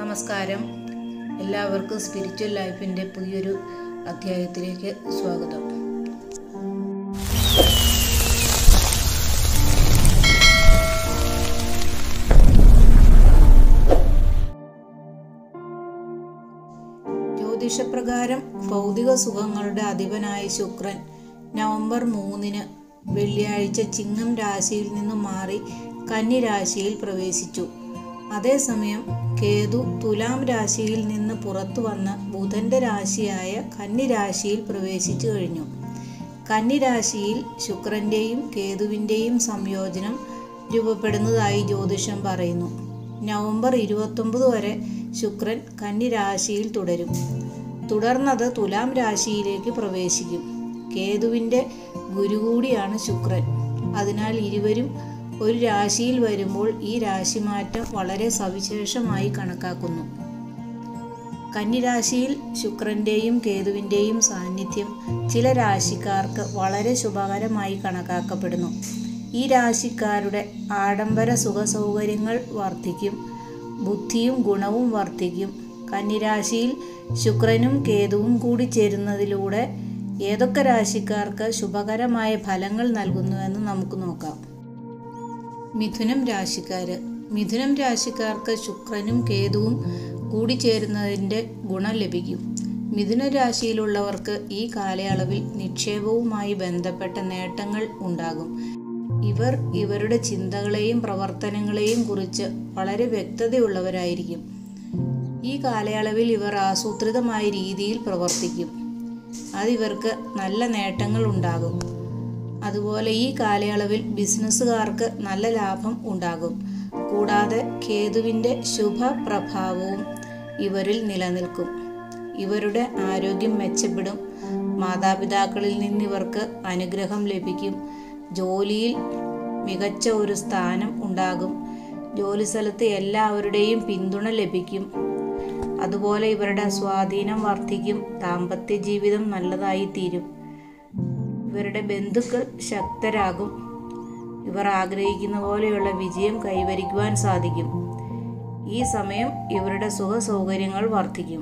നമസ്കാരം എല്ലാവർക്കും സ്പിരിച്വൽ ലൈഫിൻ്റെ പുതിയൊരു അധ്യായത്തിലേക്ക് സ്വാഗതം ജ്യോതിഷപ്രകാരം ഭൗതിക സുഖങ്ങളുടെ അധിപനായ ശുക്രൻ നവംബർ മൂന്നിന് വെള്ളിയാഴ്ച ചിങ്ങം രാശിയിൽ നിന്നും മാറി കന്നി രാശിയിൽ പ്രവേശിച്ചു അതേസമയം കേതു തുലാം രാശിയിൽ നിന്ന് പുറത്തു വന്ന ബുധന്റെ രാശിയായ കന്നി രാശിയിൽ പ്രവേശിച്ചു കഴിഞ്ഞു കന്നി രാശിയിൽ ശുക്രന്റെയും കേതുവിൻ്റെയും സംയോജനം രൂപപ്പെടുന്നതായി ജ്യോതിഷം പറയുന്നു നവംബർ ഇരുപത്തൊമ്പത് വരെ ശുക്രൻ കന്നി രാശിയിൽ തുടരും തുടർന്നത് തുലാം രാശിയിലേക്ക് പ്രവേശിക്കും കേതുവിൻ്റെ ഗുരു കൂടിയാണ് ശുക്രൻ അതിനാൽ ഇരുവരും ഒരു രാശിയിൽ വരുമ്പോൾ ഈ രാശിമാറ്റം വളരെ സവിശേഷമായി കണക്കാക്കുന്നു കന്നിരാശിയിൽ ശുക്രന്റെയും കേതുവിൻ്റെയും സാന്നിധ്യം ചില രാശിക്കാർക്ക് വളരെ ശുഭകരമായി കണക്കാക്കപ്പെടുന്നു ഈ രാശിക്കാരുടെ ആഡംബര സുഖസൗകര്യങ്ങൾ വർദ്ധിക്കും ബുദ്ധിയും ഗുണവും വർദ്ധിക്കും കന്നിരാശിയിൽ ശുക്രനും കേതുവും കൂടി ചേരുന്നതിലൂടെ ഏതൊക്കെ രാശിക്കാർക്ക് ശുഭകരമായ ഫലങ്ങൾ നൽകുന്നുവെന്ന് നമുക്ക് നോക്കാം മിഥുനം രാശിക്കാര് മിഥുനം രാശിക്കാർക്ക് ശുക്രനും കേതുവും കൂടിച്ചേരുന്നതിൻ്റെ ഗുണം ലഭിക്കും മിഥുന രാശിയിലുള്ളവർക്ക് ഈ കാലയളവിൽ നിക്ഷേപവുമായി ബന്ധപ്പെട്ട നേട്ടങ്ങൾ ഉണ്ടാകും ഇവർ ഇവരുടെ ചിന്തകളെയും പ്രവർത്തനങ്ങളെയും കുറിച്ച് വളരെ വ്യക്തതയുള്ളവരായിരിക്കും ഈ കാലയളവിൽ ഇവർ ആസൂത്രിതമായ രീതിയിൽ പ്രവർത്തിക്കും അതിവർക്ക് നല്ല നേട്ടങ്ങൾ ഉണ്ടാകും അതുപോലെ ഈ കാലയളവിൽ ബിസിനസ്സുകാർക്ക് നല്ല ലാഭം ഉണ്ടാകും കൂടാതെ കേതുവിൻ്റെ ശുഭപ്രഭാവവും ഇവരിൽ നിലനിൽക്കും ഇവരുടെ ആരോഗ്യം മെച്ചപ്പെടും മാതാപിതാക്കളിൽ നിന്ന് ഇവർക്ക് അനുഗ്രഹം ലഭിക്കും ജോലിയിൽ മികച്ച ഒരു സ്ഥാനം ഉണ്ടാകും ജോലിസ്ഥലത്ത് എല്ലാവരുടെയും പിന്തുണ ലഭിക്കും അതുപോലെ ഇവരുടെ സ്വാധീനം വർദ്ധിക്കും ദാമ്പത്യ ജീവിതം നല്ലതായി തീരും ഇവരുടെ ബന്ധുക്കൾ ശക്തരാകും ഇവർ ആഗ്രഹിക്കുന്ന പോലെയുള്ള വിജയം കൈവരിക്കുവാൻ സാധിക്കും ഈ സമയം ഇവരുടെ സുഖ സൗകര്യങ്ങൾ വർദ്ധിക്കും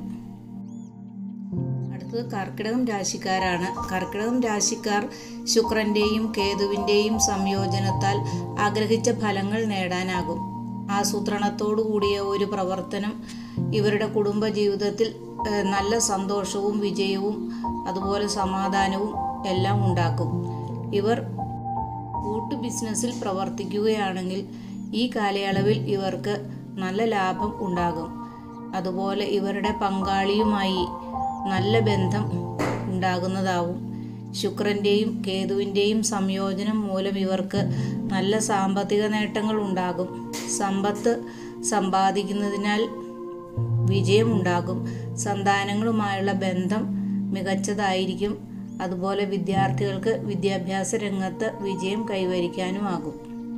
അടുത്തത് കർക്കിടകം രാശിക്കാരാണ് കർക്കിടകം രാശിക്കാർ ശുക്രന്റെയും കേതുവിൻ്റെയും സംയോജനത്താൽ ആഗ്രഹിച്ച ഫലങ്ങൾ നേടാനാകും ആസൂത്രണത്തോടു കൂടിയ ഒരു പ്രവർത്തനം ഇവരുടെ കുടുംബ ജീവിതത്തിൽ നല്ല സന്തോഷവും വിജയവും അതുപോലെ സമാധാനവും എല്ലാം ഉണ്ടാക്കും ഇവർ കൂട്ടു ബിസിനസ്സിൽ പ്രവർത്തിക്കുകയാണെങ്കിൽ ഈ കാലയളവിൽ ഇവർക്ക് നല്ല ലാഭം ഉണ്ടാകും അതുപോലെ ഇവരുടെ പങ്കാളിയുമായി നല്ല ബന്ധം ഉണ്ടാകുന്നതാവും ശുക്രൻ്റെയും കേതുവിൻ്റെയും സംയോജനം മൂലം ഇവർക്ക് നല്ല സാമ്പത്തിക നേട്ടങ്ങൾ ഉണ്ടാകും സമ്പത്ത് സമ്പാദിക്കുന്നതിനാൽ വിജയമുണ്ടാകും സന്താനങ്ങളുമായുള്ള ബന്ധം മികച്ചതായിരിക്കും അതുപോലെ വിദ്യാർത്ഥികൾക്ക് വിദ്യാഭ്യാസ രംഗത്ത് വിജയം കൈവരിക്കാനുമാകും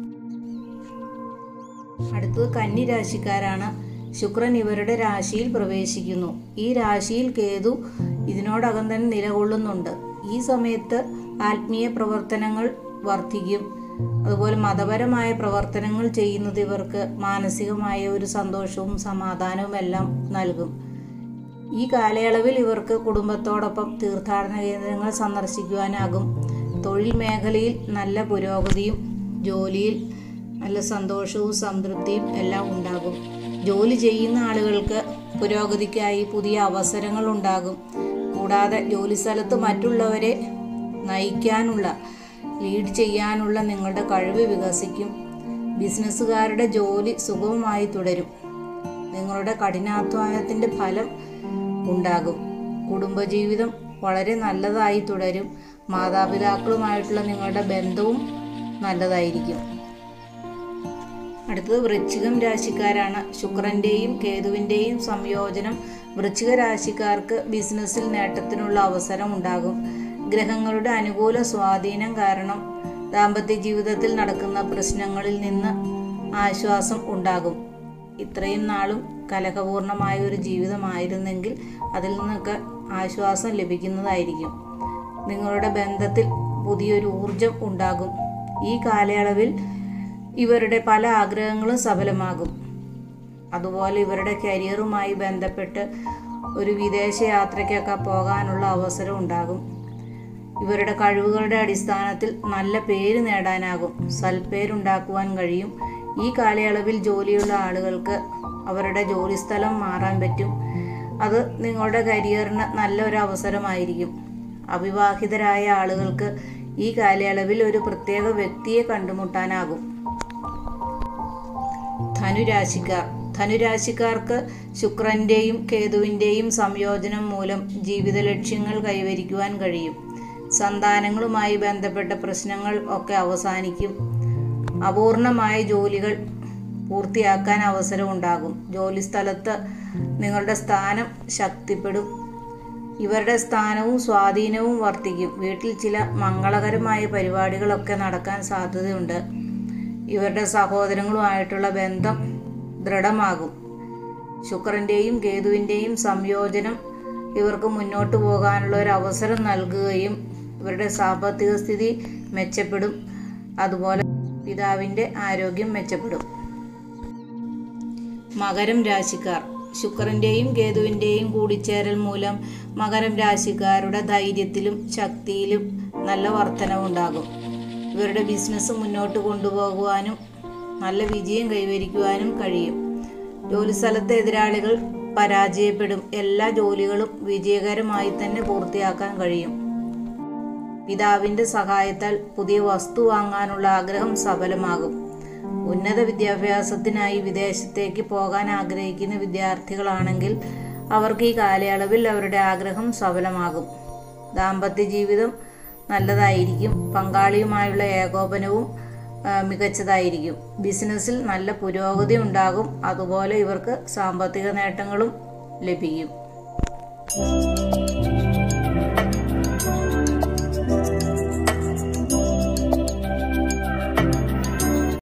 അടുത്തത് കന്നി രാശിക്കാരാണ് ശുക്രൻ ഇവരുടെ രാശിയിൽ പ്രവേശിക്കുന്നു ഈ രാശിയിൽ കേതു ഇതിനോടകം തന്നെ നിലകൊള്ളുന്നുണ്ട് ഈ സമയത്ത് ആത്മീയ പ്രവർത്തനങ്ങൾ വർദ്ധിക്കും അതുപോലെ മതപരമായ പ്രവർത്തനങ്ങൾ ചെയ്യുന്നത് ഇവർക്ക് മാനസികമായ ഒരു സന്തോഷവും സമാധാനവും എല്ലാം നൽകും ഈ കാലയളവിൽ ഇവർക്ക് കുടുംബത്തോടൊപ്പം തീർത്ഥാടന കേന്ദ്രങ്ങൾ സന്ദർശിക്കുവാനാകും തൊഴിൽ മേഖലയിൽ നല്ല പുരോഗതിയും ജോലിയിൽ നല്ല സന്തോഷവും സംതൃപ്തിയും എല്ലാം ഉണ്ടാകും ജോലി ചെയ്യുന്ന ആളുകൾക്ക് പുരോഗതിക്കായി പുതിയ അവസരങ്ങൾ ഉണ്ടാകും കൂടാതെ ജോലിസ്ഥലത്ത് മറ്റുള്ളവരെ നയിക്കാനുള്ള ലീഡ് ചെയ്യാനുള്ള നിങ്ങളുടെ കഴിവ് വികസിക്കും ബിസിനസ്സുകാരുടെ ജോലി സുഗമമായി തുടരും നിങ്ങളുടെ കഠിനാധ്വാനത്തിൻ്റെ ഫലം ഉണ്ടാകും കുടുംബജീവിതം വളരെ നല്ലതായി തുടരും മാതാപിതാക്കളുമായിട്ടുള്ള നിങ്ങളുടെ ബന്ധവും നല്ലതായിരിക്കും അടുത്തത് വൃശ്ചികം രാശിക്കാരാണ് ശുക്രന്റെയും കേതുവിൻ്റെയും സംയോജനം വൃശ്ചിക രാശിക്കാർക്ക് ബിസിനസ്സിൽ നേട്ടത്തിനുള്ള അവസരം ഉണ്ടാകും ഗ്രഹങ്ങളുടെ അനുകൂല സ്വാധീനം കാരണം ദാമ്പത്യ ജീവിതത്തിൽ നടക്കുന്ന പ്രശ്നങ്ങളിൽ നിന്ന് ആശ്വാസം ഉണ്ടാകും ഇത്രയും നാളും കലഹപൂർണമായ ഒരു ജീവിതമായിരുന്നെങ്കിൽ അതിൽ നിന്നൊക്കെ ആശ്വാസം ലഭിക്കുന്നതായിരിക്കും നിങ്ങളുടെ ബന്ധത്തിൽ പുതിയൊരു ഊർജം ഉണ്ടാകും ഈ കാലയളവിൽ ഇവരുടെ പല ആഗ്രഹങ്ങളും സഫലമാകും അതുപോലെ ഇവരുടെ കരിയറുമായി ബന്ധപ്പെട്ട് ഒരു വിദേശ യാത്രയ്ക്കൊക്കെ പോകാനുള്ള അവസരം ഉണ്ടാകും ഇവരുടെ കഴിവുകളുടെ അടിസ്ഥാനത്തിൽ നല്ല പേര് നേടാനാകും സൽപ്പേരുണ്ടാക്കുവാൻ കഴിയും ഈ കാലയളവിൽ ജോലിയുള്ള ആളുകൾക്ക് അവരുടെ ജോലിസ്ഥലം മാറാൻ പറ്റും അത് നിങ്ങളുടെ കരിയറിന് നല്ലൊരു അവസരമായിരിക്കും അവിവാഹിതരായ ആളുകൾക്ക് ഈ കാലയളവിൽ ഒരു പ്രത്യേക വ്യക്തിയെ കണ്ടുമുട്ടാനാകും ധനുരാശിക്കാർ ധനുരാശിക്കാർക്ക് ശുക്രന്റെയും കേതുവിൻ്റെയും സംയോജനം മൂലം ജീവിത ലക്ഷ്യങ്ങൾ കൈവരിക്കുവാൻ കഴിയും സന്താനങ്ങളുമായി ബന്ധപ്പെട്ട പ്രശ്നങ്ങൾ ഒക്കെ അവസാനിക്കും അപൂർണമായ ജോലികൾ പൂർത്തിയാക്കാൻ അവസരമുണ്ടാകും ജോലിസ്ഥലത്ത് നിങ്ങളുടെ സ്ഥാനം ശക്തിപ്പെടും ഇവരുടെ സ്ഥാനവും സ്വാധീനവും വർദ്ധിക്കും വീട്ടിൽ ചില മംഗളകരമായ പരിപാടികളൊക്കെ നടക്കാൻ സാധ്യതയുണ്ട് ഇവരുടെ സഹോദരങ്ങളുമായിട്ടുള്ള ബന്ധം ദൃഢമാകും ശുക്രൻ്റെയും കേതുവിൻ്റെയും സംയോജനം ഇവർക്ക് മുന്നോട്ട് പോകാനുള്ള ഒരു അവസരം നൽകുകയും ഇവരുടെ സാമ്പത്തിക സ്ഥിതി മെച്ചപ്പെടും അതുപോലെ പിതാവിൻ്റെ ആരോഗ്യം മെച്ചപ്പെടും മകരം രാശിക്കാർ ശുക്രൻ്റെയും കേതുവിൻ്റെയും കൂടിച്ചേരൽ മൂലം മകരം രാശിക്കാരുടെ ധൈര്യത്തിലും ശക്തിയിലും നല്ല വർധനവുണ്ടാകും ഇവരുടെ ബിസിനസ് മുന്നോട്ട് കൊണ്ടുപോകുവാനും നല്ല വിജയം കൈവരിക്കുവാനും കഴിയും ജോലിസ്ഥലത്തെ എതിരാളികൾ പരാജയപ്പെടും എല്ലാ ജോലികളും വിജയകരമായി തന്നെ പൂർത്തിയാക്കാൻ കഴിയും പിതാവിൻ്റെ സഹായത്താൽ പുതിയ വസ്തു വാങ്ങാനുള്ള ആഗ്രഹം സഫലമാകും ഉന്നത വിദ്യാഭ്യാസത്തിനായി വിദേശത്തേക്ക് പോകാൻ ആഗ്രഹിക്കുന്ന വിദ്യാർത്ഥികളാണെങ്കിൽ അവർക്ക് ഈ കാലയളവിൽ അവരുടെ ആഗ്രഹം സഫലമാകും ദാമ്പത്യ ജീവിതം നല്ലതായിരിക്കും പങ്കാളിയുമായുള്ള ഏകോപനവും ആ, മികച്ചതായിരിക്കും ബിസിനസ്സിൽ നല്ല പുരോഗതി ഉണ്ടാകും അതുപോലെ ഇവർക്ക് സാമ്പത്തിക നേട്ടങ്ങളും ലഭിക്കും